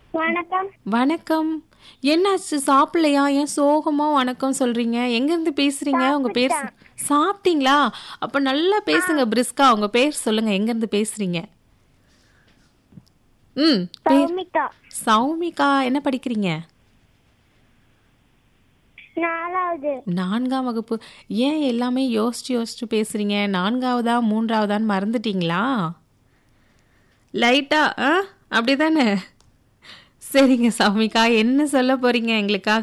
வணக்கம் வணக்கம் என்னாச்சு சாப்பிடலையா ஏன் சோகமா வணக்கம் சொல்றீங்க எங்க இருந்து பேசுறீங்க உங்க பேர் சொ- சாப்பிட்டீங்களா அப்ப நல்லா பேசுங்க பிரிஸ்கா உங்க பேர் சொல்லுங்க எங்க இருந்து பேசுறீங்க ம் பேர் சௌமிகா சௌமிகா என்ன படிக்கிறீங்க நாலாவது நான்காம் வகுப்பு ஏன் எல்லாமே யோசிச்சு யோசிச்சு பேசுறீங்க நான்காவதா மூன்றாவதான்னு மறந்துட்டீங்களா லைட்டா ஆ அப்படிதானே சரிங்க சௌமிகா என்ன சொல்ல போறீங்க எங்களுக்காக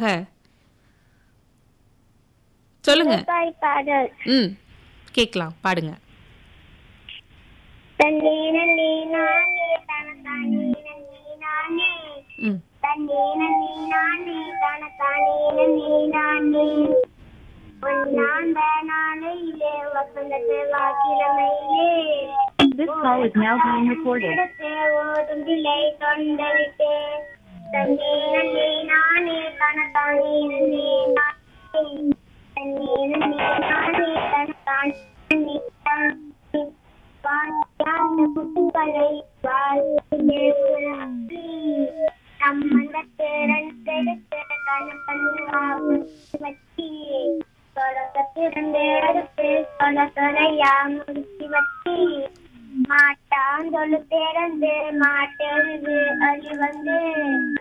சொல்லுங்க விவசாய பாடல் ம் கேட்கலாம் பாடுங்க தன்னே நீ நானே தனத்தானே நீ நானே ம் தன்னே நீ நானே தனத்தானே நீ நானே பொன்னாண்ட நாளையிலே வசந்த செவ்வாய்க்கிழமையிலே This call is now being recorded. இடத்தே ஓடும் விலை தொண்டலிட்டே தன்னே நீ நானே தனத்தானே நீ நானே தன்னே நீ நானே தனத்தானே நீ நானே வாழ்ந்த குட்டுகளை வாழ்ந்து சம்மந்தத்தை ரெண்டெடுத்து கணப்பண்ணி வச்சி தொடக்கத்திரண்டு எடுத்து தொடக்கரையா முடிச்சு வச்சி மாட்டான் தொழு திறந்து மாட்டெழுது அழி வந்து